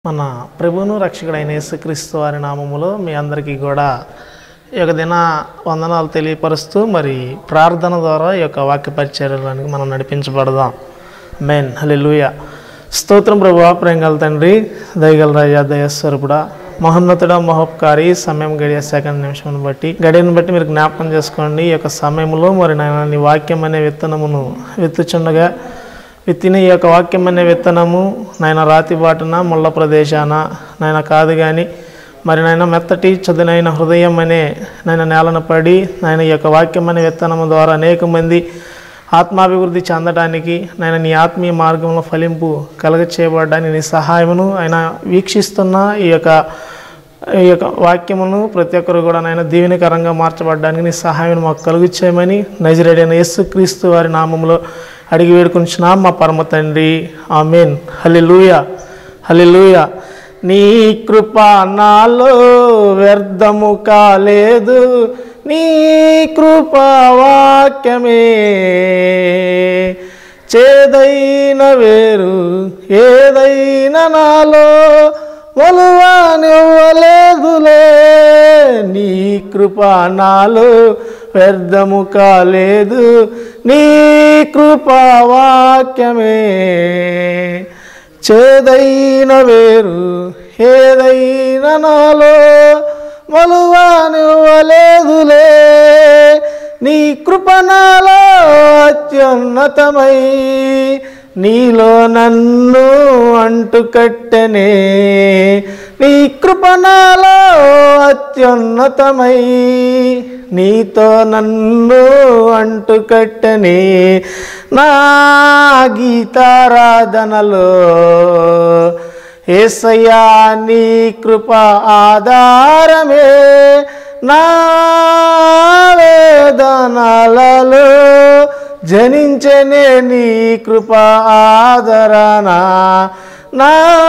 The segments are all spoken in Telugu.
మన ప్రభువును రక్షకుడైన యేసుక్రీస్తు వారి నామములో మీ అందరికీ కూడా ఈ యొక్క దిన వందనాలు తెలియపరుస్తూ మరి ప్రార్థన ద్వారా ఈ యొక్క వాక్య పరిచర్యలోనికి మనం నడిపించబడదాం మెయిన్ హల్లెలూయా స్తోత్రం ప్రభు ప్రేంగల తండ్రి దయగల రాజా దయస్వరూపుడా మహోన్నతుడ మహోపకారి సమయం గడియ సెకండ్ నిమిషం బట్టి గడియను బట్టి మీరు జ్ఞాపకం చేసుకోండి ఈ యొక్క సమయంలో మరి నాయన నీ వాక్యం అనే విత్తనమును విత్తుచుండగా విత్తిన ఈ యొక్క వాక్యం అనే విత్తనము నాయన రాతి బాటున ముళ్ళ ప్రదేశాన నాయన కాదు కానీ మరి నాయన మెత్తటి చదునైన హృదయం అనే నాయన నేలన పడి నాయన ఈ యొక్క వాక్యం అనే విత్తనము ద్వారా అనేక మంది ఆత్మాభివృద్ధి చెందడానికి నాయన నీ ఆత్మీయ మార్గంలో ఫలింపు కలగ చేయబడడానికి నీ సహాయమును ఆయన వీక్షిస్తున్న ఈ యొక్క ఈ యొక్క వాక్యమును ప్రతి ఒక్కరు కూడా నాయన దీవెనకరంగా మార్చబడడానికి నీ సహాయం మాకు కలుగు చేయమని నజరేడైన యేసుక్రీస్తు వారి నామంలో అడిగి వేడుకుంటున్నాం మా పరమ తండ్రి ఆమెన్ హల్లెలూయ హల్లెలూయ నీ కృప నాలో వ్యర్థము కాలేదు నీ కృప వాక్యమే చేదైన వేరు ఏదైనా నాలో మొలువానివ్వలేదులే నీ కృప నాలో వ్యర్థము కాలేదు నీ కృప వాక్యమే చేదైన వేరు ఏదైనా నాలో మలువానివ్వలేదులే నీ కృప నాలో అత్యున్నతమై నీలో నన్ను అంటుకట్టెనే నీ కృప నాలో అత్యున్నతమై నీతో నన్ను అంటుకట్టెనే నా గీతారాధనలో ఏసయ్యా నీ కృప ఆధారమే నా వేదనలలో జనించనే నీ కృప ఆదరణ నా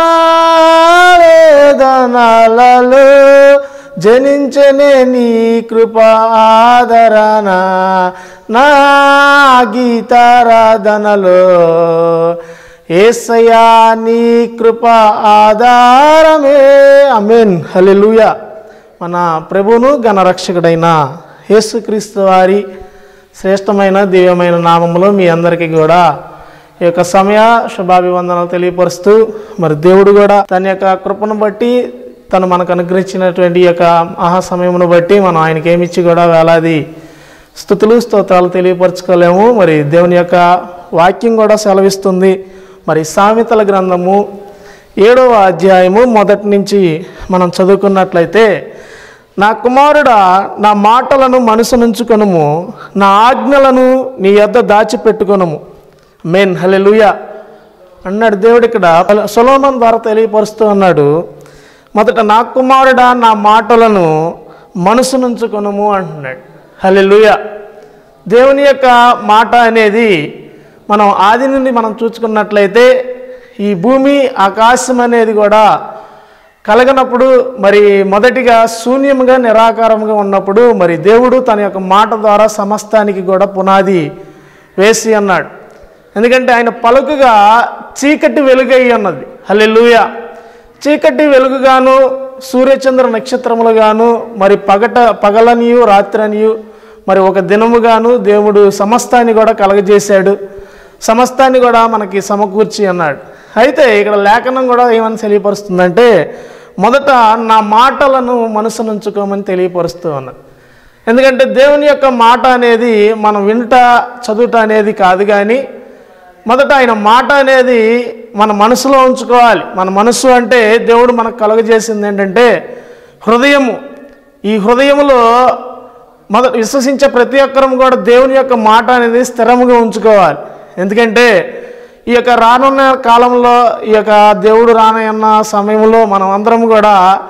వేదనలలో జనించనే నీ కృప ఆదరణ నా గీతారాధనలో ఏసయ్యా నీ కృప ఆధారమే అమేన్ హల్లెలూయా మన ప్రభువును గణరక్షకుడైన యేసుక్రీస్తు వారి శ్రేష్టమైన దివ్యమైన నామములో మీ అందరికీ కూడా ఈ యొక్క సమయ శుభాభివందనలు తెలియపరుస్తూ మరి దేవుడు కూడా తన యొక్క కృపను బట్టి తను మనకు అనుగ్రహించినటువంటి ఈ యొక్క మహా సమయమును బట్టి మనం ఆయనకి ఏమిచ్చి కూడా వేలాది స్థుతులు స్తోత్రాలు తెలియపరచుకోలేము మరి దేవుని యొక్క వాక్యం కూడా సెలవిస్తుంది మరి సామెతల గ్రంథము ఏడవ అధ్యాయము మొదటి నుంచి మనం చదువుకున్నట్లయితే నా కుమారుడా నా మాటలను మనసునుంచుకొనుము నా ఆజ్ఞలను నీ యొద్ద దాచిపెట్టుకొనుము మెయిన్ హలెలుయ అన్నాడు దేవుడు ఇక్కడ సొలోమన్ ద్వారా తెలియపరుస్తూ అన్నాడు మొదట నా కుమారుడా నా మాటలను మనసునుంచుకొనుము అంటున్నాడు హలెలుయ దేవుని యొక్క మాట అనేది మనం ఆది నుండి మనం చూసుకున్నట్లయితే ఈ భూమి ఆకాశం అనేది కూడా కలగనప్పుడు మరి మొదటిగా శూన్యముగా నిరాకారంగా ఉన్నప్పుడు మరి దేవుడు తన యొక్క మాట ద్వారా సమస్తానికి కూడా పునాది వేసి అన్నాడు ఎందుకంటే ఆయన పలుకుగా చీకటి వెలుగై ఉన్నది హల్లెలూయ చీకటి వెలుగుగాను సూర్యచంద్ర నక్షత్రములుగాను మరి పగట పగలనియు రాత్రనియు మరి ఒక దినముగాను దేవుడు సమస్తాన్ని కూడా కలగజేశాడు సమస్తాన్ని కూడా మనకి సమకూర్చి అన్నాడు అయితే ఇక్కడ లేఖనం కూడా ఏమని తెలియపరుస్తుందంటే మొదట నా మాటలను మనసునుంచుకోమని తెలియపరుస్తూ ఉన్నాడు ఎందుకంటే దేవుని యొక్క మాట అనేది మనం వింట చదువుట అనేది కాదు కానీ మొదట ఆయన మాట అనేది మన మనసులో ఉంచుకోవాలి మన మనసు అంటే దేవుడు మనకు కలుగజేసింది ఏంటంటే హృదయము ఈ హృదయములో మొదట విశ్వసించే ప్రతి ఒక్కరం కూడా దేవుని యొక్క మాట అనేది స్థిరముగా ఉంచుకోవాలి ఎందుకంటే ఈ యొక్క రానున్న కాలంలో ఈ యొక్క దేవుడు రానయ్యన్న సమయంలో మనం అందరం కూడా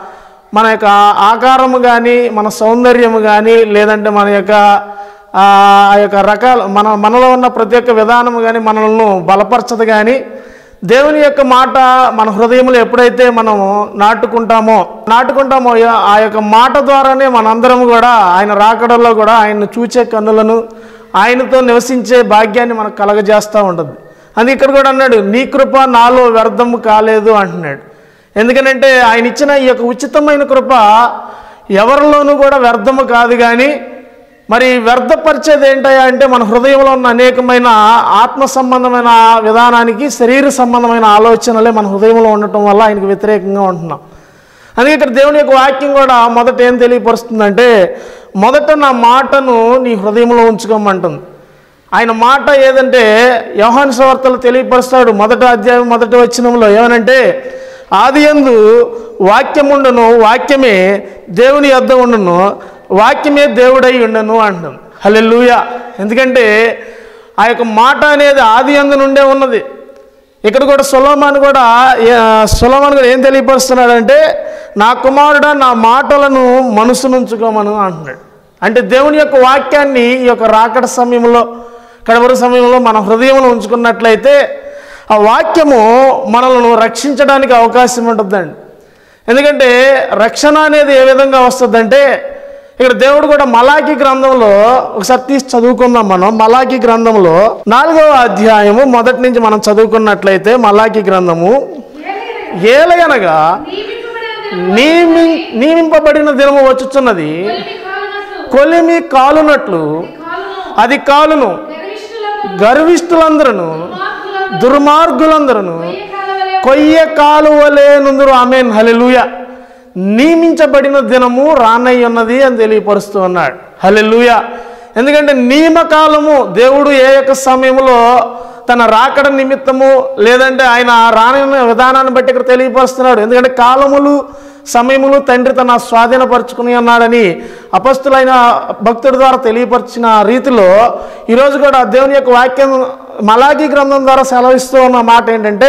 మన యొక్క ఆకారము కానీ మన సౌందర్యము కానీ లేదంటే మన యొక్క ఆ యొక్క రకాల మన మనలో ఉన్న ప్రతి ఒక్క విధానము కానీ మనల్ని బలపరచదు కానీ దేవుని యొక్క మాట మన హృదయంలో ఎప్పుడైతే మనం నాటుకుంటామో నాటుకుంటామో ఆ యొక్క మాట ద్వారానే మనందరం కూడా ఆయన రాకడల్లో కూడా ఆయన్ని చూచే కన్నులను ఆయనతో నివసించే భాగ్యాన్ని మనకు కలగజేస్తూ ఉంటుంది అది ఇక్కడ కూడా అన్నాడు నీ కృప నాలో వ్యర్థము కాలేదు అంటున్నాడు ఎందుకనంటే ఆయన ఇచ్చిన ఈ యొక్క ఉచితమైన కృప ఎవరిలోనూ కూడా వ్యర్థము కాదు కానీ మరి వ్యర్థపరిచేది ఏంటయ్యా అంటే మన హృదయంలో ఉన్న అనేకమైన ఆత్మ సంబంధమైన విధానానికి శరీర సంబంధమైన ఆలోచనలే మన హృదయంలో ఉండటం వల్ల ఆయనకు వ్యతిరేకంగా ఉంటున్నాం అందుకే ఇక్కడ దేవుని యొక్క వాక్యం కూడా మొదట ఏం తెలియపరుస్తుందంటే మొదట నా మాటను నీ హృదయంలో ఉంచుకోమంటుంది ఆయన మాట ఏదంటే యోహాను సువార్తలు తెలియపరుస్తాడు మొదట అధ్యాయం మొదటి వచనంలో ఏమనంటే ఆది యందు వాక్యముండును వాక్యమే దేవుని యొద్ద ఉండును వాక్యమే దేవుడై ఉండను అంటుంది హల్లెలూయా ఎందుకంటే ఆ యొక్క మాట అనేది ఆది యందు నుండే ఉన్నది ఇక్కడ కూడా సులోమాన్ కూడా ఏ- సులోమాన్ కూడా ఏం తెలియపరుస్తున్నాడంటే నా కుమారుడా నా మాటలను మనసు నుంచుకోమను అంటున్నాడు అంటే దేవుని యొక్క వాక్యాన్ని ఈ యొక్క రాకడ సమయంలో కడవరి సమయంలో మన హృదయంలో ఉంచుకున్నట్లయితే ఆ వాక్యము మనల్ని రక్షించడానికి అవకాశం ఉంటుందండి ఎందుకంటే రక్షణ అనేది ఏ విధంగా వస్తుందంటే ఇక్కడ దేవుడు కూడా మలాకి గ్రంథంలో ఒకసారి తీసి చదువుకుందాం మనం మలాకి గ్రంథంలో నాలుగవ అధ్యాయము మొదటి నుంచి మనం చదువుకున్నట్లయితే మలాకి గ్రంథము ఏలయనగా నియమి నియమింపబడిన దినము వచ్చుచున్నది కొలిమి కాలునట్లు అది కాలును గర్విష్ఠులందరూ దుర్మార్గులందరూ కొయ్య కాలువలే నుందురు ఆమెన్ హలెలుయ నియమించబడిన దినము రానయ్య ఉన్నది అని తెలియపరుస్తూ ఉన్నాడు హలెలుయ ఎందుకంటే నియమకాలము దేవుడు ఏ యొక్క సమయంలో తన రాకడ నిమిత్తము లేదంటే ఆయన రాని విధానాన్ని బట్టి ఇక్కడ తెలియపరుస్తున్నాడు ఎందుకంటే కాలములు సమయములు తండ్రి తన స్వాధీనపరుచుకుని ఉన్నాడని అపస్తులైన భక్తుడి ద్వారా తెలియపరిచిన రీతిలో ఈరోజు కూడా దేవుని యొక్క వాక్యం మలాగి గ్రంథం ద్వారా సెలవిస్తూ ఉన్న మాట ఏంటంటే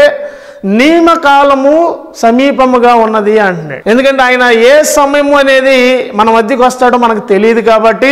నియమకాలము సమీపముగా ఉన్నది అంటున్నాడు ఎందుకంటే ఆయన ఏ సమయము అనేది మన మధ్యకి వస్తాడో మనకు తెలియదు కాబట్టి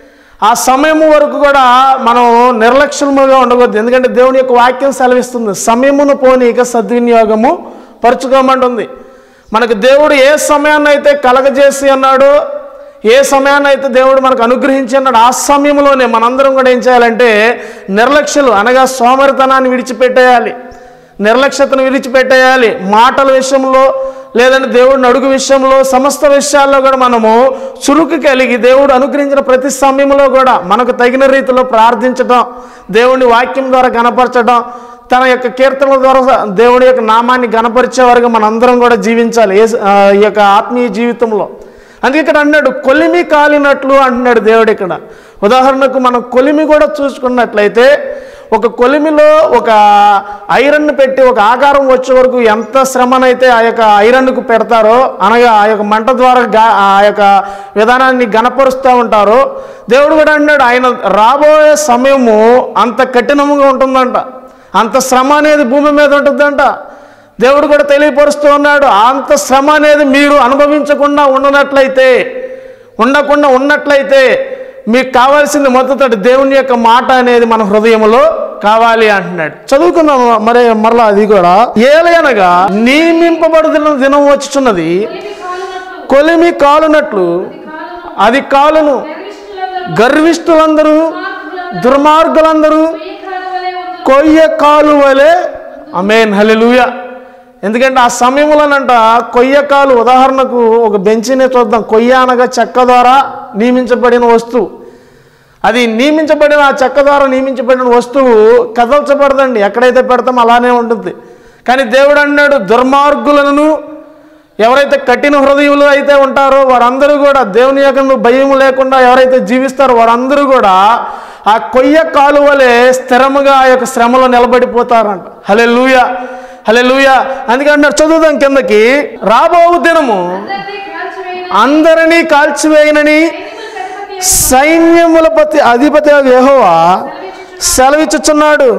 ఆ సమయం వరకు కూడా మనం నిర్లక్ష్యముగా ఉండకూడదు ఎందుకంటే దేవుని యొక్క వాక్యం సెలవిస్తుంది సమయమును పోనీక సద్వినియోగము పరుచుకోమంటుంది మనకు దేవుడు ఏ సమయాన్ని అయితే కలగజేసి అన్నాడో ఏ సమయాన్ని అయితే దేవుడు మనకు అనుగ్రహించి అన్నాడు ఆ సమయంలోనే మనందరం కూడా ఏం చేయాలంటే నిర్లక్ష్యలు అనగా సోమరితనాన్ని విడిచిపెట్టేయాలి నిర్లక్ష్యతను విడిచిపెట్టేయాలి మాటల విషయంలో లేదంటే దేవుడిని అడుగు విషయంలో సమస్త విషయాల్లో కూడా మనము చురుకు కలిగి దేవుడు అనుగ్రహించిన ప్రతి సమయంలో కూడా మనకు తగిన రీతిలో ప్రార్థించడం దేవుని వాక్యం ద్వారా గనపరచడం తన యొక్క కీర్తనల ద్వారా దేవుడి యొక్క నామాన్ని గనపరిచే వరకు మనందరం కూడా జీవించాలి ఏ ఆ, ఈ యొక్క ఆత్మీయ జీవితంలో అందుకే ఇక్కడ అన్నాడు కొలిమి కాలినట్లు అంటున్నాడు దేవుడు ఇక్కడ ఉదాహరణకు మనం కొలిమి కూడా చూసుకున్నట్లయితే ఒక కొలిమిలో ఒక ఐరన్ పెట్టి ఒక ఆకారం వచ్చే వరకు ఎంత శ్రమనైతే ఆ యొక్క ఐరన్కు పెడతారో అనగా ఆ యొక్క మంట ద్వారా గా- ఆ యొక్క విధానాన్ని గనపరుస్తూ ఉంటారో దేవుడు కూడా అన్నాడు ఆయన రాబోయే సమయము అంత కఠినంగా ఉంటుందంట అంత శ్రమ అనేది భూమి మీద ఉంటుందంట దేవుడు కూడా తెలియపరుస్తూ ఉన్నాడు అంత శ్రమ అనేది మీరు అనుభవించకుండా ఉండనట్లయితే ఉండకుండా ఉన్నట్లయితే మీకు కావాల్సింది మొదట దేవుని యొక్క మాట అనేది మన హృదయంలో కావాలి అంటున్నాడు చదువుకుందాం మరి మరలా అది కూడా ఏలయనగా నియమింపబడుతున్న దినం వచ్చుచున్నది కొలిమి కాలునట్లు అది కాలును గర్విష్ఠులందరూ దుర్మార్గులందరూ కొయ్య కాలు వలె అమేన్ హలెలుయ ఎందుకంటే ఆ సమయంలోనంట కొయ్య కాలు ఉదాహరణకు ఒక బెంచినే చూద్దాం కొయ్య అనగా చెక్క ద్వారా నియమించబడిన వస్తువు అది నియమించబడిన ఆ చెక్క ద్వారా నియమించబడిన వస్తువు కదల్చబడదండి ఎక్కడైతే పెడతామో అలానే ఉంటుంది కానీ దేవుడు అన్నాడు దుర్మార్గులను ఎవరైతే కఠిన హృదయులు అయితే ఉంటారో వారందరూ కూడా దేవుని యొక్క భయం లేకుండా ఎవరైతే జీవిస్తారో వారందరూ కూడా ఆ కొయ్య కాలు వలె స్థిరముగా ఆ యొక్క శ్రమలో నిలబడిపోతారంట హలే లూయ హలే లూయ అందుకంటే చదువుదాం కిందకి రాబో దినము అందరినీ కాల్చివేయనని సైన్యముల పతి అధిపతి యెహోవా సెలవిచ్చుచున్నాడు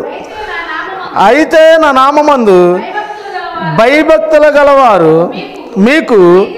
అయితే నా నామందు భయభక్తుల గలవారు మీకు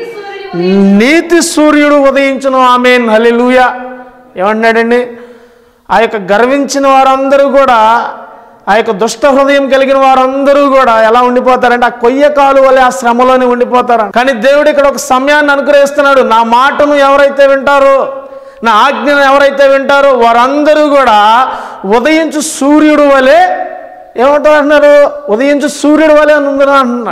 నీతి సూర్యుడు ఉదయించును ఆమెన్ హల్లెలూయ ఏమన్నాడండి ఆ యొక్క గర్వించిన వారందరూ కూడా ఆ యొక్క దుష్ట హృదయం కలిగిన వారందరూ కూడా ఎలా ఉండిపోతారంటే ఆ కొయ్య కాలు వల్లే ఆ శ్రమలోనే ఉండిపోతారు కానీ దేవుడు ఇక్కడ ఒక సమయాన్ని అనుగ్రహిస్తున్నాడు నా మాటను ఎవరైతే వింటారో నా ఆజ్ఞను ఎవరైతే వింటారో వారందరూ కూడా ఉదయించు సూర్యుడు వలె ఏమంటారు అంటున్నారు ఉదయించు సూర్యుడు వలె అని ఉందని అంటున్నాడు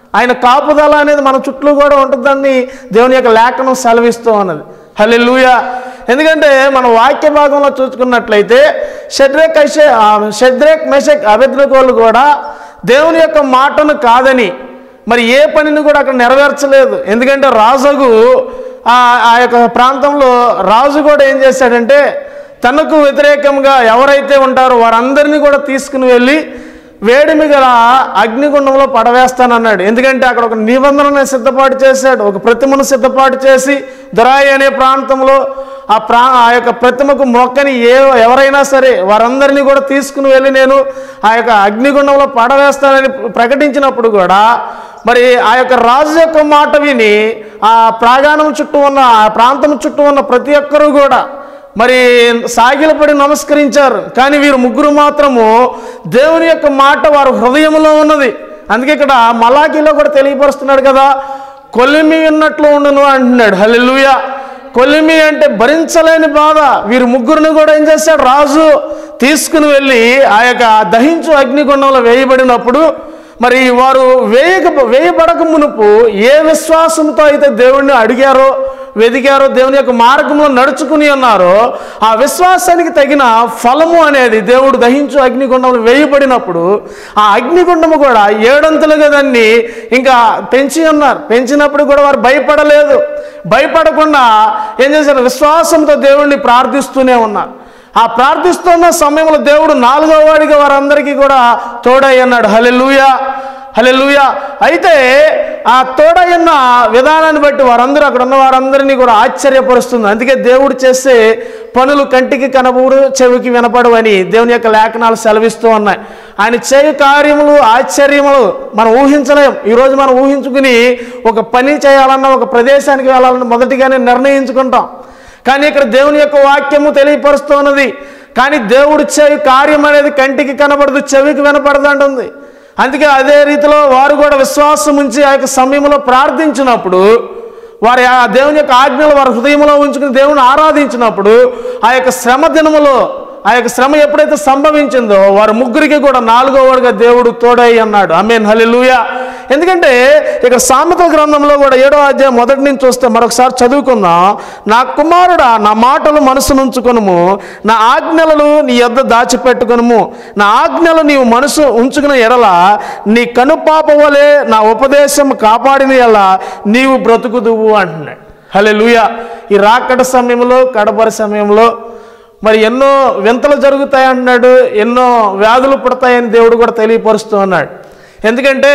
ఆయన కాపుదల అనేది మన చుట్టూ కూడా ఉంటుందని దేవుని యొక్క లేఖనం సెలవిస్తూ ఉన్నది హల్లెలూయా ఎందుకంటే మన వాక్య భాగంలో చూసుకున్నట్లయితే షడ్రేక్ ఐషే షడ్రేక్ మెషక్ అభిద్రకోలు కూడా దేవుని యొక్క మాటను కాదని మరి ఏ పనిని కూడా అక్కడ నెరవేర్చలేదు ఎందుకంటే రాజుకు ఆ ఆ యొక్క ప్రాంతంలో రాజు కూడా ఏం చేశాడంటే తనకు వ్యతిరేకంగా ఎవరైతే ఉంటారో వారందరినీ కూడా తీసుకుని వెళ్ళి వేడిమి గల అగ్నిగుండంలో పడవేస్తానన్నాడు ఎందుకంటే అక్కడ ఒక నిబంధనను సిద్ధపాటు చేశాడు ఒక ప్రతిమను సిద్ధపాటు చేసి దొరాయి అనే ప్రాంతంలో ఆ ప్రా ఆ యొక్క ప్రతిమకు మొక్కని ఏ ఎవరైనా సరే వారందరినీ కూడా తీసుకుని వెళ్ళి నేను ఆ యొక్క అగ్నిగుండంలో పడవేస్తానని ప్రకటించినప్పుడు కూడా మరి ఆ యొక్క రాజు యొక్క మాట విని ఆ ప్రాంగణం చుట్టూ ఉన్న ఆ ప్రాంతం చుట్టూ ఉన్న ప్రతి ఒక్కరూ కూడా మరి సాగిలపడి నమస్కరించారు కానీ వీరు ముగ్గురు మాత్రము దేవుని యొక్క మాట వారి హృదయంలో ఉన్నది అందుకే ఇక్కడ మలాఖీలో కూడా తెలియపరుస్తున్నాడు కదా కొలిమి ఉన్నట్లు ఉండును అంటున్నాడు హల్లెలూయా కొలిమి అంటే భరించలేని బాధ వీరు ముగ్గురిని కూడా ఏం చేశాడు రాజు తీసుకుని వెళ్ళి ఆ యొక్క దహించు అగ్నిగుండంలో వేయబడినప్పుడు మరి వారు వేయక వేయబడక మునుపు ఏ విశ్వాసంతో అయితే దేవుణ్ణి అడిగారో వెదిగారో దేవుని యొక్క మార్గంలో నడుచుకుని ఉన్నారో ఆ విశ్వాసానికి తగిన ఫలము అనేది దేవుడు దహించు అగ్నిగుండంలో వేయబడినప్పుడు ఆ అగ్నిగుండము కూడా ఏడంతులుగా దాన్ని ఇంకా పెంచి ఉన్నారు పెంచినప్పుడు కూడా వారు భయపడలేదు భయపడకుండా ఏం చేశారు విశ్వాసంతో దేవుణ్ణి ప్రార్థిస్తూనే ఉన్నారు ఆ ప్రార్థిస్తున్న సమయంలో దేవుడు నాలుగో వాడిగా వారందరికీ కూడా తోడై అన్నాడు హలెలుయా హలెలుయా అయితే ఆ తోడైన విధానాన్ని బట్టి వారందరూ అక్కడ ఉన్న వారందరినీ కూడా ఆశ్చర్యపరుస్తుంది అందుకే దేవుడు చేసే పనులు కంటికి కనబూడు చెవికి వినపడు అని దేవుని యొక్క లేఖనాలు సెలవిస్తూ ఉన్నాయి ఆయన చేయు కార్యములు ఆశ్చర్యములు మనం ఊహించలేం ఈరోజు మనం ఊహించుకుని ఒక పని చేయాలన్నా ఒక ప్రదేశానికి వెళ్ళాలన్నా మొదటిగానే నిర్ణయించుకుంటాం కానీ ఇక్కడ దేవుని యొక్క వాక్యము తెలియపరుస్తున్నది కానీ దేవుడు చేయు కార్యం అనేది కంటికి కనబడదు చెవికి వినపడదు అంటుంది అందుకే అదే రీతిలో వారు కూడా విశ్వాసం ఉంచి ఆ యొక్క సమయంలో ప్రార్థించినప్పుడు వారి ఆ దేవుని యొక్క ఆజ్ఞలు వారి హృదయంలో ఉంచుకుని దేవుని ఆరాధించినప్పుడు ఆ యొక్క శ్రమ దినములో ఆ యొక్క శ్రమ ఎప్పుడైతే సంభవించిందో వారి ముగ్గురికి కూడా నాలుగో వాడుగా దేవుడు తోడై అన్నాడు అమేన్ హల్లెలూయా ఎందుకంటే ఇక్కడ సామెతల గ్రంథంలో కూడా ఏడో అధ్యాయం మొదటి నుంచి చూస్తే మరొకసారి చదువుకుందాం నా కుమారుడా నా మాటలు మనసునుంచుకొనుము నా ఆజ్ఞలను నీ యొద్ద దాచిపెట్టుకొనుము నా ఆజ్ఞలు నీవు మనసు ఉంచుకున్న ఎడల నీ కనుపాప వలె నా ఉపదేశం కాపాడిన ఎడల నీవు బ్రతుకుదువు అంటున్నాడు హల్లెలూయా ఈ రాకడ సమయంలో కడపరి సమయంలో మరి ఎన్నో వింతలు జరుగుతాయి అన్నాడు ఎన్నో వ్యాధులు పుడతాయని దేవుడు కూడా తెలియపరుస్తూ ఉన్నాడు ఎందుకంటే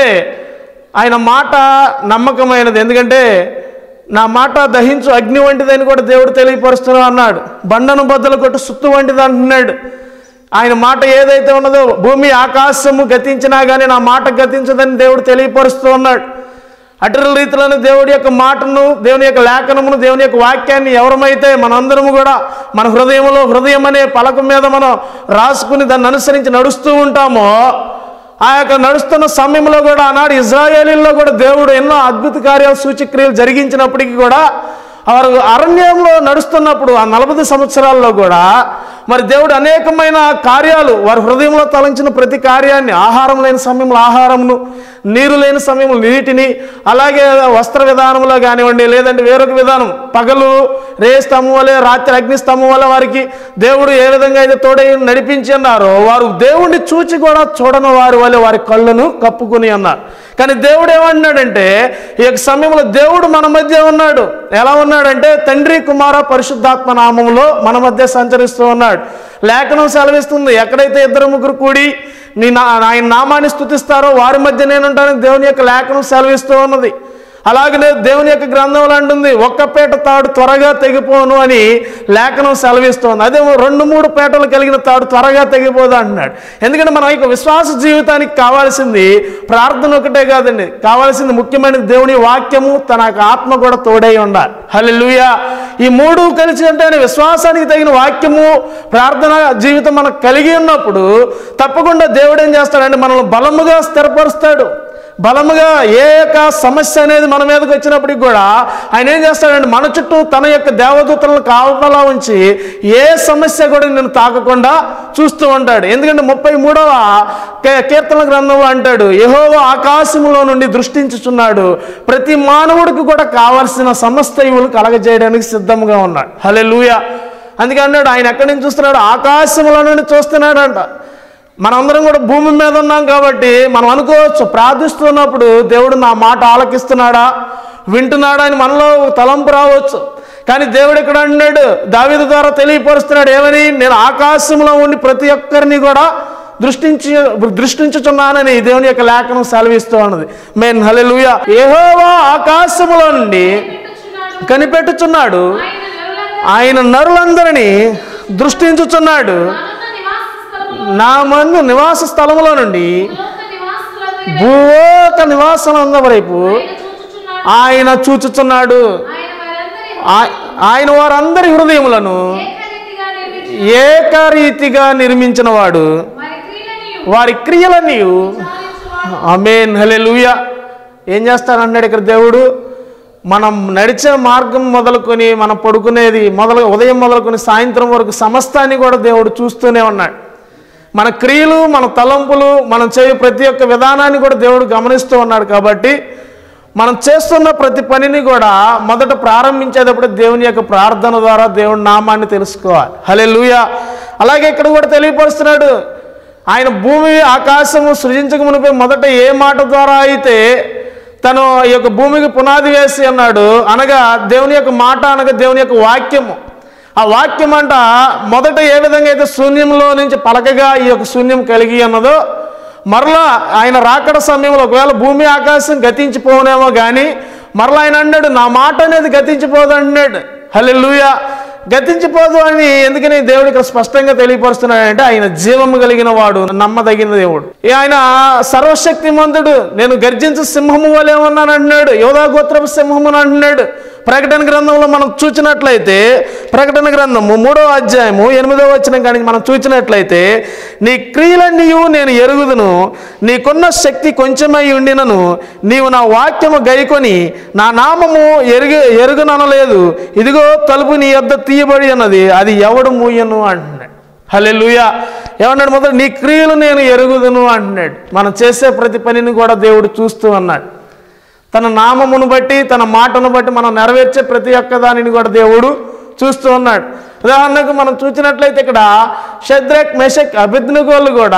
ఆయన మాట నమ్మకమైనది ఎందుకంటే నా మాట దహించు అగ్ని వంటిదని కూడా దేవుడు తెలియపరుస్తూ అన్నాడు బండను బద్దలు కొట్టు సుత్తు వంటిది అంటున్నాడు ఆయన మాట ఏదైతే ఉన్నదో భూమి ఆకాశము గతించినా కానీ నా మాట గతించదని దేవుడు తెలియపరుస్తూ ఉన్నాడు అటల రీతిలోని దేవుడి యొక్క మాటను దేవుని యొక్క లేఖనమును దేవుని యొక్క వాక్యాన్ని ఎవరమైతే మనందరము కూడా మన హృదయంలో హృదయం అనే పలక మీద మనం రాసుకుని దాన్ని అనుసరించి నడుస్తూ ఉంటామో ఆ యొక్క నడుస్తున్న సమయంలో కూడా ఆనాడు ఇజ్రాయేలీల్లో కూడా దేవుడు ఎన్నో అద్భుత కార్యాలు సూచక్రియలు జరిగించినప్పటికీ కూడా వారు అరణ్యంలో నడుస్తున్నప్పుడు ఆ నలభై సంవత్సరాల్లో కూడా మరి దేవుడు అనేకమైన కార్యాలు వారి హృదయంలో తలంచిన ప్రతి కార్యాన్ని ఆహారం లేని సమయంలో ఆహారంను నీరు లేని సమయంలో నీటిని అలాగే వస్త్ర విధానంలో కానివ్వండి లేదంటే వేరొక విధానం పగలు రే స్తంభం వలె రాత్రి అగ్ని స్తంభం వల్ల వారికి దేవుడు ఏ విధంగా అయితే తోడై నడిపించి అన్నారో వారు దేవుణ్ణి చూచి కూడా చూడని వారి వల్ల వారి కళ్ళను కప్పుకుని అన్నారు కానీ దేవుడు ఏమన్నాడంటే ఈ యొక్క సమయంలో దేవుడు మన మధ్య ఉన్నాడు ఎలా ఉన్నాడంటే తండ్రి కుమార పరిశుద్ధాత్మ నామంలో మన మధ్య సంచరిస్తూ ఉన్నాడు లేఖనం సెలవిస్తుంది ఎక్కడైతే ఇద్దరు ముగ్గురు కూడి నీ నా ఆయన నామాన్ని స్థుతిస్తారో వారి మధ్య నేనుంటానని దేవుని యొక్క లేఖనం సెలవిస్తూ ఉన్నది అలాగనే దేవుని యొక్క గ్రంథంలో అంటుంది ఒక్క పేట తాడు త్వరగా తెగిపోను అని లేఖనం సెలవిస్తోంది అదే రెండు మూడు పేటలు కలిగిన తాడు త్వరగా తెగిపోదు అంటున్నాడు ఎందుకంటే మన యొక్క విశ్వాస జీవితానికి కావాల్సింది ప్రార్థన ఒకటే కాదండి కావాల్సింది ముఖ్యమైన దేవుని వాక్యము తన యొక్క ఆత్మ కూడా తోడై ఉండాలి హల్లెలూయా ఈ మూడు కలిసి అంటే విశ్వాసానికి తగిన వాక్యము ప్రార్థన జీవితం మనకు కలిగి ఉన్నప్పుడు తప్పకుండా దేవుడు ఏం చేస్తాడంటే మనల్ని బలముగా స్థిరపరుస్తాడు బలముగా ఏ యొక్క సమస్య అనేది మన మీదకి వచ్చినప్పటికి కూడా ఆయన ఏం చేస్తాడంటే మన చుట్టూ తన యొక్క దేవదూతలను కావలా ఉంచి ఏ సమస్య కూడా నేను తాకకుండా చూస్తూ ఉంటాడు ఎందుకంటే ముప్పై మూడవ కీర్తన గ్రంథంలో అంటాడు యెహోవా ఆకాశంలో నుండి దృష్టించుచున్నాడు ప్రతి మానవుడికి కూడా కావలసిన సమస్త ఇవులు కలగజేయడానికి సిద్ధంగా ఉన్నాడు హలే అందుకే అన్నాడు ఆయన ఎక్కడి నుంచి చూస్తున్నాడు ఆకాశంలో నుండి చూస్తున్నాడంట మనందరం కూడా భూమి మీద ఉన్నాం కాబట్టి మనం అనుకోవచ్చు ప్రార్థిస్తున్నప్పుడు దేవుడు నా మాట ఆలకిస్తున్నాడా వింటున్నాడా అని మనలో ఒక తలంపు రావచ్చు కానీ దేవుడు ఇక్కడ అన్నాడు దావీదు ద్వారా తెలియపరుస్తున్నాడు ఏమని నేను ఆకాశంలో ఉండి ప్రతి ఒక్కరిని కూడా దృష్టించి దృష్టించుచున్నానని దేవుని యొక్క లేఖనం సెలవిస్తూ ఉన్నది మెయిన్ హలెలుయ ఏహోవా ఆకాశములో నుండి పెట్టుచున్నాడు కనిపెట్టుచున్నాడు ఆయన నరులందరూ ఆయన నరులందరినీ దృష్టించుచున్నాడు మానవ నివాస స్థలములో నా మందు నివాస స్థలములో నుండి లోక నివాసులందరి భూలోక నివాసనంద వైపు ఆయన చూచుచున్నాడు ఆయన చూచుచున్నాడు ఆయన వారందరి ఆ- ఆయన వారందరి హృదయములను ఏకరీతిగా నిర్మించి ఏకరీతిగా నిర్మించిన వాడు వారి క్రియలనియు వారి క్రియలన్నీ చాలించువాడు ఆమెన్ హల్లెలూయా ఏం చేస్తానన్నాడు ఇక్కడ దేవుడు మనం నడిచే మార్గం మొదలుకొని మనం పడుకునేది మొదలు ఉదయం మొదలుకొని సాయంత్రం వరకు సమస్తాన్ని కూడా దేవుడు చూస్తూనే ఉన్నాడు మన క్రియలు మన తలంపులు మనం చేయు ప్రతి ఒక్క విధానాన్ని కూడా దేవుడు గమనిస్తూ ఉన్నాడు కాబట్టి మనం చేస్తున్న ప్రతి పనిని కూడా మొదట ప్రారంభించేటప్పుడు దేవుని యొక్క ప్రార్థన ద్వారా దేవుని నామాన్ని తెలుసుకోవాలి హలే అలాగే ఇక్కడ కూడా తెలియపరుస్తున్నాడు ఆయన భూమి ఆకాశము సృజించక మునిపై మొదట ఏ మాట ద్వారా అయితే తను ఈ యొక్క భూమికి పునాది వేసి అన్నాడు అనగా దేవుని యొక్క మాట అనగా దేవుని యొక్క వాక్యము ఆ వాక్యం అంట మొదట ఏ విధంగా అయితే శూన్యంలో నుంచి పలకగా ఈ యొక్క శూన్యం కలిగి ఉన్నదో మరలా ఆయన రాకడ సమయంలో ఒకవేళ భూమి ఆకాశం గతించిపోనేమో కానీ మరలా ఆయన అన్నాడు నా మాట అనేది గతించిపోదు అన్నాడు హల్లెలూయా గతించిపోదు అని ఎందుకని దేవుడు ఇక్కడ స్పష్టంగా తెలియపరుస్తున్నాడంటే ఆయన జీవము కలిగిన వాడు నమ్మదగిన దేవుడు ఈ ఆయన సర్వశక్తిమంతుడు నేను గర్జించు సింహము వలె ఉన్నాను అంటున్నాడు యోధా గోత్రపు సింహమును అంటున్నాడు ప్రకటన గ్రంథంలో మనం చూచినట్లయితే ప్రకటన గ్రంథము మూడో అధ్యాయము ఎనిమిదో వచ్చిన కానీ మనం చూచినట్లయితే నీ క్రియలన్నీ నేను ఎరుగుదును నీకున్న శక్తి కొంచెమై ఉండినను నీవు నా వాక్యము గైకొని నా నామము ఎరుగు ఎరుగుననలేదు ఇదిగో తలుపు నీ యొద్ద తీయబడి ఉన్నది అది ఎవడు మూయను అంటున్నాడు హల్లెలూయా ఏమన్నాడు మొదట నీ క్రియలు నేను ఎరుగుదును అంటున్నాడు మనం చేసే ప్రతి పనిని కూడా దేవుడు చూస్తూ అన్నాడు తన నామమును బట్టి తన మాటను బట్టి మనం నెరవేర్చే ప్రతి ఒక్క దానిని కూడా దేవుడు చూస్తూ ఉన్నాడు ఉదాహరణకు మనం చూసినట్లయితే ఇక్కడ షద్రక్ మెషక్ అభిజ్ఞగోళ్ళు కూడా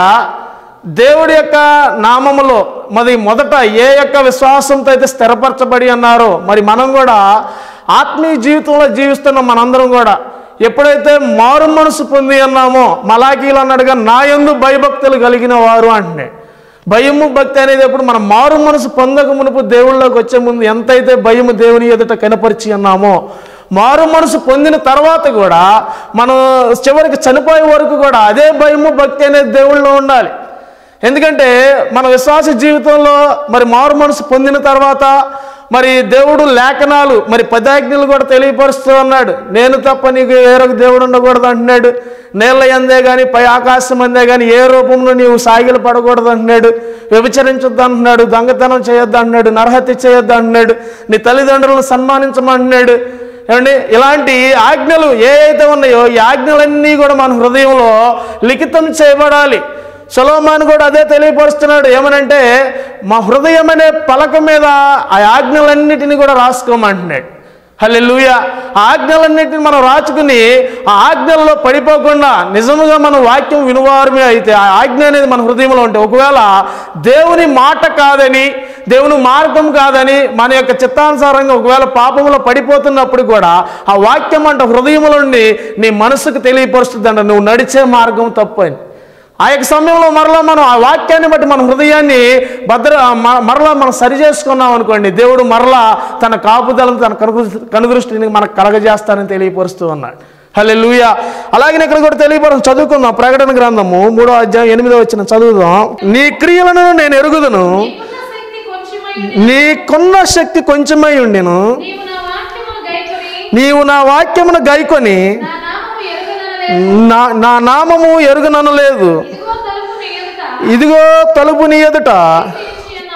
దేవుడి యొక్క నామములో మరి మొదట ఏ యొక్క విశ్వాసంతో అయితే స్థిరపరచబడి అన్నారో మరి మనం కూడా ఆత్మీయ జీవితంలో జీవిస్తున్న మనందరం కూడా ఎప్పుడైతే మారు మనసు పొంది అన్నామో మలాకీలు అన్నాడుగా నా యందు భయభక్తులు కలిగిన వారు అంటున్నాడు భయము భక్తి అనేది ఎప్పుడు మనం మారు మనసు పొందక మునుపు దేవుళ్ళలోకి వచ్చే ముందు ఎంతైతే భయము దేవుని ఎదుట కనపరిచి అన్నామో మారు మనసు పొందిన తర్వాత కూడా మనం చివరికి చనిపోయే వరకు కూడా అదే భయము భక్తి అనేది దేవుళ్ళలో ఉండాలి ఎందుకంటే మన విశ్వాస జీవితంలో మరి మారు మనసు పొందిన తర్వాత మరి దేవుడు లేఖనాలు మరి పదాజ్ఞలు కూడా తెలియపరుస్తూ ఉన్నాడు నేను తప్ప నీకు వేరొక దేవుడు ఉండకూడదు అంటున్నాడు నేల అందే కానీ పై ఆకాశం అందే కానీ ఏ రూపంలో నీవు సాగిలు పడకూడదు అంటున్నాడు వ్యభిచరించొద్దు అంటున్నాడు దొంగతనం చేయొద్దు అంటున్నాడు నరహత్య చేయొద్దు అంటున్నాడు నీ తల్లిదండ్రులను సన్మానించమంటున్నాడు ఏమండి ఇలాంటి ఆజ్ఞలు ఏ అయితే ఉన్నాయో ఈ ఆజ్ఞలన్నీ కూడా మన హృదయంలో లిఖితం చేయబడాలి సొలోమాన్ కూడా అదే తెలియపరుస్తున్నాడు ఏమనంటే మా హృదయం అనే పలక మీద ఆ ఆజ్ఞలన్నిటిని కూడా రాసుకోమంటున్నాడు హల్లెలూయా ఆ ఆజ్ఞలన్నిటిని మనం రాచుకుని ఆ ఆజ్ఞల్లో పడిపోకుండా నిజముగా మన వాక్యం వినువారమే అయితే ఆ ఆజ్ఞ అనేది మన హృదయంలో ఉంటే ఒకవేళ దేవుని మాట కాదని దేవుని మార్గం కాదని మన యొక్క చిత్తానుసారంగా ఒకవేళ పాపంలో పడిపోతున్నప్పుడు కూడా ఆ వాక్యం అంట హృదయంలో ఉండి నీ మనసుకు తెలియపరుస్తుందంట నువ్వు నడిచే మార్గం తప్పు అని ఆ యొక్క సమయంలో మరలా మనం ఆ వాక్యాన్ని బట్టి మన హృదయాన్ని భద్ర మ- మరలా మనం సరి చేసుకున్నాం అనుకోండి దేవుడు మరలా తన కాపుదలను తన కనుగు కనుదృష్టిని మనకు కలగజేస్తానని తెలియపరుస్తూ ఉన్నాడు హలే లూయా అలాగే ఇక్కడ కూడా తెలియపరం చదువుకుందాం ప్రకటన గ్రంథము మూడో అధ్యాయం ఎనిమిదో వచ్చిన చదువుదాం నీ క్రియలను నేను ఎరుగుదును నీకున్న శక్తి కొంచెమై నీకున్న శక్తి కొంచెమై ఉండెను నీవు నా వాక్యమును గైకొని నీవు నా వాక్యమును గైకొని నా నామము ఎరుగననలేదు నా నా నామము ఎరుగునను లేదు ఇదిగో తలుపు నీ ఎదుట ఇదిగో తలుపు నీ ఎదుట తెరిచి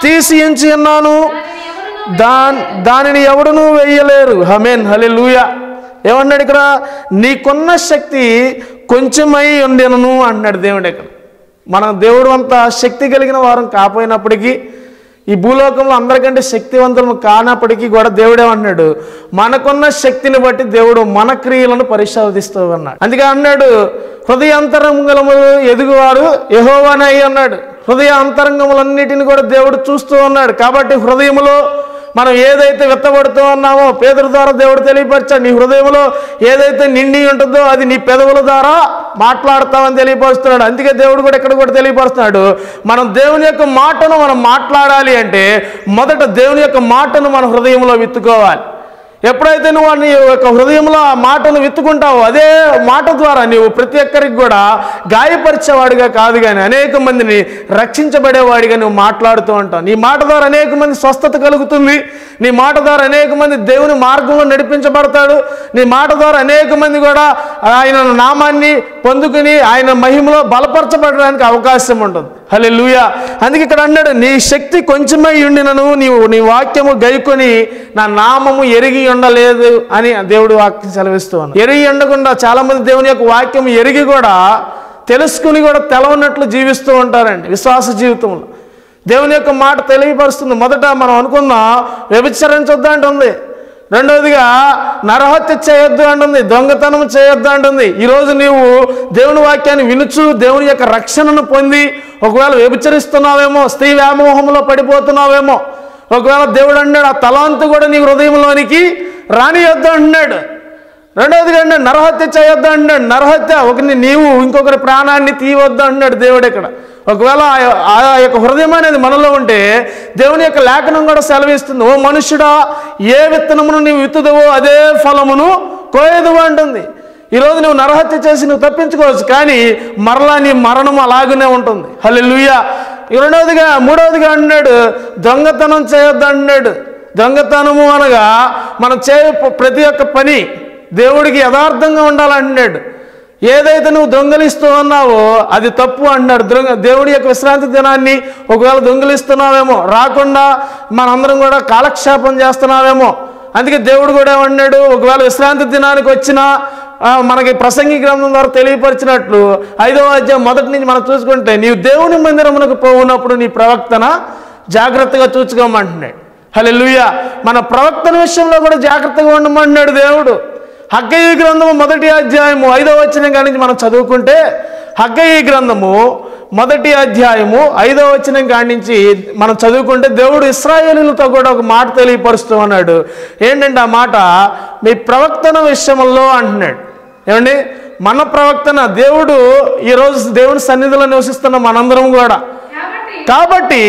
తీసి ఎంచి ఉన్నాను దానిని ఎవరునూ దా దానిని ఎవడునూ వేయలేరు హమేన్ హలెలూయ ఏమన్నాడు ఇక్కడ నీకున్న శక్తి కొంచెమై ఉండెనను అన్నాడు దేవుడు ఇక్కడ మన దేవుడు అంత శక్తి కలిగిన వారం కాపోయినప్పటికీ ఈ భూలోకంలో అందరికంటే శక్తివంతులు కానప్పటికీ కూడా దేవుడేమన్నాడు మనకున్న శక్తిని బట్టి దేవుడు మన క్రియలను పరిశోధిస్తూ అన్నాడు అందుకే అన్నాడు హృదయ అంతరంగములు ఎదుగువారు యహోవానై అన్నాడు హృదయ అంతరంగములన్నిటిని కూడా దేవుడు చూస్తూ ఉన్నాడు కాబట్టి హృదయములో మనం ఏదైతే విత్తబడుతూ ఉన్నామో పేదల ద్వారా దేవుడు తెలియపరిచాడు నీ హృదయంలో ఏదైతే నిండి ఉంటుందో అది నీ పెదవుల ద్వారా మాట్లాడతామని తెలియపరుస్తున్నాడు అందుకే దేవుడు కూడా ఇక్కడ కూడా తెలియపరుస్తున్నాడు మనం దేవుని యొక్క మాటను మనం మాట్లాడాలి అంటే మొదట దేవుని యొక్క మాటను మన హృదయంలో విత్తుకోవాలి ఎప్పుడైతే నువ్వు నీ యొక్క హృదయంలో ఆ మాటను విత్తుకుంటావో అదే మాట ద్వారా నీవు ప్రతి ఒక్కరికి కూడా గాయపరిచేవాడిగా కాదు కానీ అనేక మందిని రక్షించబడేవాడిగా నువ్వు మాట్లాడుతూ ఉంటావు నీ మాట ద్వారా అనేక మంది స్వస్థత కలుగుతుంది నీ మాట ద్వారా అనేక మంది దేవుని మార్గంలో నడిపించబడతాడు నీ మాట ద్వారా అనేక మంది కూడా ఆయన నామాన్ని పొందుకుని ఆయన మహిమలో బలపరచబడడానికి అవకాశం ఉంటుంది హలే లూయా అందుకే ఇక్కడ అన్నాడు నీ శక్తి కొంచెమై ఉండినను నీవు నీ వాక్యము గైకొని నా నామము ఎరిగి ఉండలేదు అని దేవుడు వాక్యం సెలవిస్తూ ఉన్నాడు. ఎరిగి ఉండకుండా చాలా మంది దేవుని యొక్క వాక్యం ఎరిగి కూడా తెలుసుకుని కూడా తెలవనట్లు జీవిస్తూ ఉంటారండి విశ్వాస జీవితంలో దేవుని యొక్క మాట తెలియపరుస్తుంది మొదట మనం అనుకుందాం వ్యభిచరించొద్దు అంటుంది రెండవదిగా నరహత్య చేయొద్దు అంటుంది దొంగతనం చేయొద్దు అంటుంది ఈరోజు నీవు దేవుని వాక్యాన్ని వినుచు దేవుని యొక్క రక్షణను పొంది ఒకవేళ వ్యభిచరిస్తున్నావేమో స్త్రీ వ్యామోహంలో పడిపోతున్నావేమో ఒకవేళ దేవుడు అన్నాడు ఆ తలాంతు కూడా నీ హృదయంలోనికి రానియొద్దు అంటున్నాడు రెండవదిగా అన్నాడు నరహత్య చేయొద్దు అన్నాడు నరహత్య ఒకరిని నీవు ఇంకొకరి ప్రాణాన్ని తీయవద్దు అన్నాడు దేవుడు ఇక్కడ ఒకవేళ ఆ- ఆ యొక్క హృదయం అనేది మనలో ఉంటే దేవుని యొక్క లేఖనం కూడా సెలవిస్తుంది ఓ మనుష్యుడా ఏ విత్తనమును నీవు విత్తుదవో అదే ఫలమును కోయదు అంటుంది ఈరోజు నువ్వు నరహత్య చేసి నువ్వు తప్పించుకోవచ్చు కానీ మరలా నీ మరణం అలాగనే ఉంటుంది హలో రెండవదిగా మూడవదిగా అన్నాడు దొంగతనం చేయొద్దు అన్నాడు దొంగతనము అనగా మనం చేయ ప్రతి ఒక్క పని దేవుడికి యథార్థంగా ఉండాలంటున్నాడు ఏదైతే నువ్వు దొంగలిస్తూ ఉన్నావో అది తప్పు అంటున్నాడు దొంగ దేవుడి యొక్క విశ్రాంతి దినాన్ని ఒకవేళ దొంగలిస్తున్నావేమో రాకుండా మనందరం కూడా కాలక్షేపం చేస్తున్నావేమో అందుకే దేవుడు కూడా ఏమన్నాడు ఒకవేళ విశ్రాంతి దినానికి వచ్చినా ఆ, మనకి ప్రసంగి గ్రంథం ద్వారా తెలియపరిచినట్లు ఐదవ అధ్యాయం మొదటి నుంచి మనం చూసుకుంటే నీవు దేవుని మందిరమునకు పోవునప్పుడు నీ ప్రవక్తన జాగ్రత్తగా చూసుకోమంటున్నాడు హలే మన ప్రవక్తన విషయంలో కూడా జాగ్రత్తగా ఉండమన్నాడు దేవుడు హగ్గయి గ్రంథము మొదటి అధ్యాయము ఐదవ వచ్చిన కాడి నుంచి మనం చదువుకుంటే హగ్గయి గ్రంథము మొదటి అధ్యాయము ఐదవ వచనం కాడి నుంచి మనం చదువుకుంటే దేవుడు ఇస్రాయేలీలతో కూడా ఒక మాట తెలియపరుస్తూ ఉన్నాడు ఏంటంటే ఆ మాట మీ ప్రవక్తన విషయంలో అంటున్నాడు ఏమండి మన ప్రవక్తన దేవుడు ఈరోజు దేవుని సన్నిధిలో నివసిస్తున్న మనందరం కూడా కాబట్టి కాబట్టి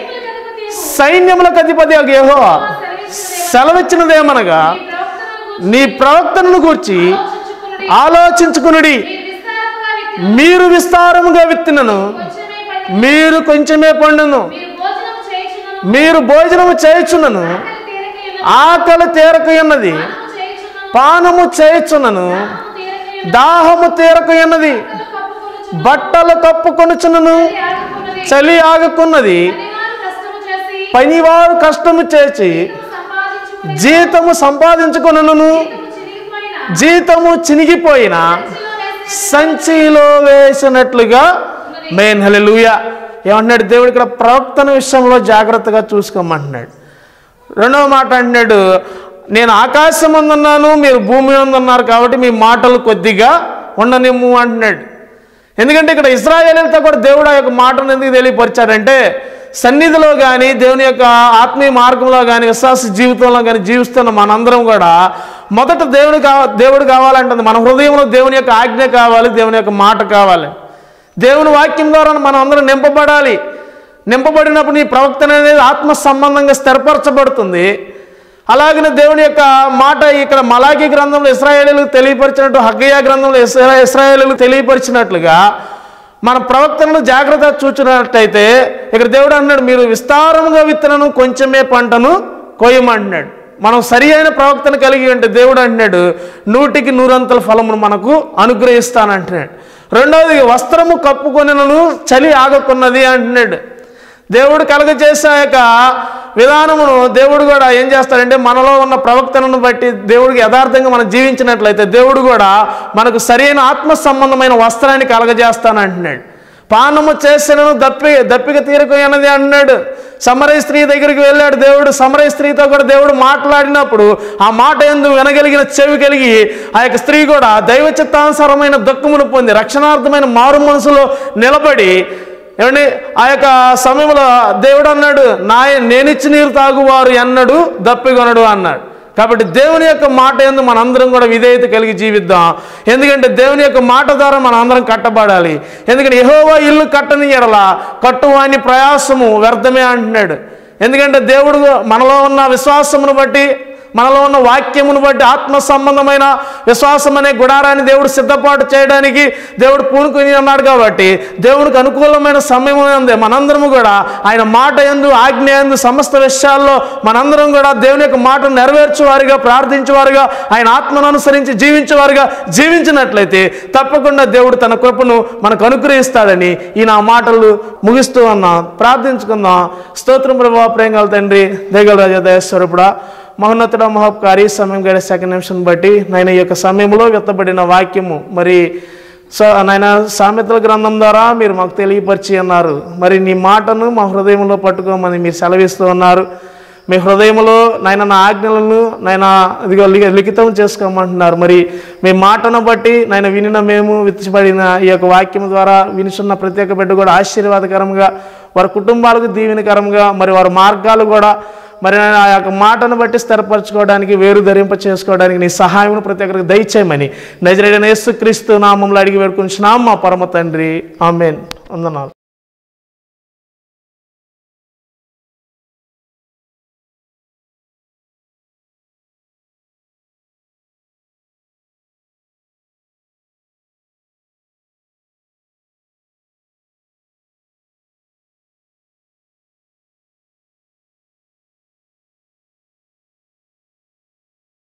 సైనికులకు అధిపతి సైన్యములకు అధిపతి యెహోవా యెహోవా సెలవిచ్చినదేమనగా, సెలవిచ్చినదేమనగా ఈ ప్రవక్తలను గూర్చి నీ ప్రవక్తనను గూర్చి ఆలోచించుకొనుడి. ఆలోచించుకునుడి మీరు విస్తారముగా మీరు విత్తిన విస్తారముగా విత్తినను కొంచెమే పండి, మీరు కొంచెమే పండును మీరు భోజనము చేయుచున్నను, మీరు భోజనము చేయుచున్నను ఆకలి తీరక ఆకలి ఉన్నది, తీరక ఉన్నది పానము పానము చేయుచున్నను చేయుచున్నను, దాహము తీరక ఉన్నది, దాహము తీరక ఉన్నది బట్టలు బట్టలు కప్పుకొనుచున్నను, కప్పుకొనుచున్నను ఆగుకున్నది. చలి ఆగుకున్నది పనివారు కష్టము చేసి పనివారు కష్టము చేసి సంపాదించుకుని జీతము సంపాదించుకొనను చిరిగిపోయిన జీతము చినిగిపోయిన సంచిలో సంచిలో వేసిన వేసినట్లుగా మెయిన్ హల్లెలూయా ఏమంటున్నాడు దేవుడు ఇక్కడ ప్రవక్తన విషయంలో జాగ్రత్తగా చూసుకోమంటున్నాడు రెండవ మాట అంటున్నాడు నేను ఆకాశం అందున్నాను మీరు భూమి అందున్నారు కాబట్టి మీ మాటలు కొద్దిగా ఉండనిమ్ము అంటున్నాడు ఎందుకంటే ఇక్కడ ఇస్రాయేలీలతో కూడా దేవుడు ఆ యొక్క మాటను ఎందుకు తెలియపరిచాడంటే సన్నిధిలో కానీ దేవుని యొక్క ఆత్మీయ మార్గంలో కానీ విశ్వాస జీవితంలో కానీ జీవిస్తున్న మనందరం కూడా మొదట దేవుని కావ దేవుడు కావాలంటుంది మన హృదయంలో దేవుని యొక్క ఆజ్ఞ కావాలి దేవుని యొక్క మాట కావాలి దేవుని వాక్యం ద్వారా మనం అందరం నింపబడాలి నింపబడినప్పుడు నీ ప్రవక్తన అనేది ఆత్మ సంబంధంగా స్థిరపరచబడుతుంది అలాగనే దేవుని యొక్క మాట ఇక్కడ మలాకి గ్రంథంలో ఇస్రాయేలీలకు తెలియపరిచినట్టు హగ్గయ్య గ్రంథంలో ఇస్రా ఇస్రాయేలీలకు తెలియపరిచినట్లుగా మన ప్రవక్తలను జాగ్రత్త చూచినట్టయితే ఇక్కడ దేవుడు అన్నాడు మీరు విస్తారముగా విత్తనను కొంచెమే పంటను కోయమంటున్నాడు మనం సరి అయిన ప్రవక్తను కలిగి ఉంటే దేవుడు అంటున్నాడు నూటికి నూరంతల ఫలమును మనకు అనుగ్రహిస్తానంటున్నాడు రెండవది వస్త్రము కప్పుకొనినను చలి ఆగకున్నది అంటున్నాడు దేవుడు కలగజేసే ఆ యొక్క విధానమును దేవుడు కూడా ఏం చేస్తాడంటే మనలో ఉన్న ప్రవక్తనను బట్టి దేవుడికి యథార్థంగా మనం జీవించినట్లయితే దేవుడు కూడా మనకు సరైన ఆత్మ సంబంధమైన వస్త్రాన్ని కలగజేస్తానంటున్నాడు పానము చేసినను దప్పి దప్పిక తీరకొయ్యన్నది అన్నాడు సమరయ స్త్రీ దగ్గరికి వెళ్ళాడు దేవుడు సమరయ స్త్రీతో కూడా దేవుడు మాట్లాడినప్పుడు ఆ మాట ఎందు వినగలిగిన చెవి కలిగి ఆ యొక్క స్త్రీ కూడా దైవ చిత్తానుసారమైన దుఃఖమును పొంది రక్షణార్థమైన మారు మనసులో నిలబడి ఏమండి ఆ యొక్క సమయంలో దేవుడు అన్నాడు నా నేనిచ్చి నీరు తాగువారు ఎన్నడు దప్పికొనడు అన్నాడు కాబట్టి దేవుని యొక్క మాట ఎందు మనందరం కూడా విధేయత కలిగి జీవిద్దాం ఎందుకంటే దేవుని యొక్క మాట ద్వారా మనం అందరం కట్టబడాలి ఎందుకంటే యెహోవా ఇల్లు కట్టని ఎడల కట్టువాని ప్రయాసము వ్యర్థమే అంటున్నాడు ఎందుకంటే దేవుడు మనలో ఉన్న విశ్వాసమును బట్టి మనలో ఉన్న వాక్యమును బట్టి ఆత్మ సంబంధమైన విశ్వాసం అనే గుడారాన్ని దేవుడు సిద్ధపాటు చేయడానికి దేవుడు పూనుకొని అన్నాడు కాబట్టి దేవుడికి అనుకూలమైన సమయం ఉంది మనందరము కూడా ఆయన మాట ఎందు ఆజ్ఞ ఎందు సమస్త విషయాల్లో మనందరం కూడా దేవుని యొక్క మాట నెరవేర్చేవారుగా ప్రార్థించేవారుగా ఆయన ఆత్మను అనుసరించి జీవించేవారుగా జీవించినట్లయితే తప్పకుండా దేవుడు తన కృపను మనకు అనుగ్రహిస్తాడని ఈ నా మాటలు ముగిస్తూ ఉన్నాం ప్రార్థించుకుందాం స్తోత్రం ప్రభావ ప్రేంగల తండ్రి దేగల రాజా దయేశ్వరుడా మహోన్నతుడ మహోపకారి సమయం గడిచే సెకండ్ నిమిషం బట్టి నాయన ఈ యొక్క సమయంలో వ్యక్తపడిన వాక్యము మరి సో నాయన సామెతల గ్రంథం ద్వారా మీరు మాకు తెలియపరిచి అన్నారు మరి నీ మాటను మా హృదయంలో పట్టుకోమని మీరు సెలవిస్తూ ఉన్నారు మీ హృదయంలో నాయన నా ఆజ్ఞలను నాయన ఇదిగో లి- లిఖితం చేసుకోమంటున్నారు మరి మీ మాటను బట్టి నాయన వినిన మేము విత్తిపడిన ఈ యొక్క వాక్యం ద్వారా వినిచున్న ప్రత్యేక బిడ్డ కూడా ఆశీర్వాదకరంగా వారి కుటుంబాలకు దీవెనకరంగా మరి వారి మార్గాలు కూడా మరి నాయన ఆ యొక్క మాటను బట్టి స్థిరపరచుకోవడానికి వేరు ధరింప చేసుకోవడానికి నీ సహాయం ప్రతి ఒక్కరికి దయచేయమని నజరేడైన యేసుక్రీస్తు నామంలో అడిగి వేడుకుంటున్నాం మా పరమ తండ్రి ఆమెన్ వందనాలు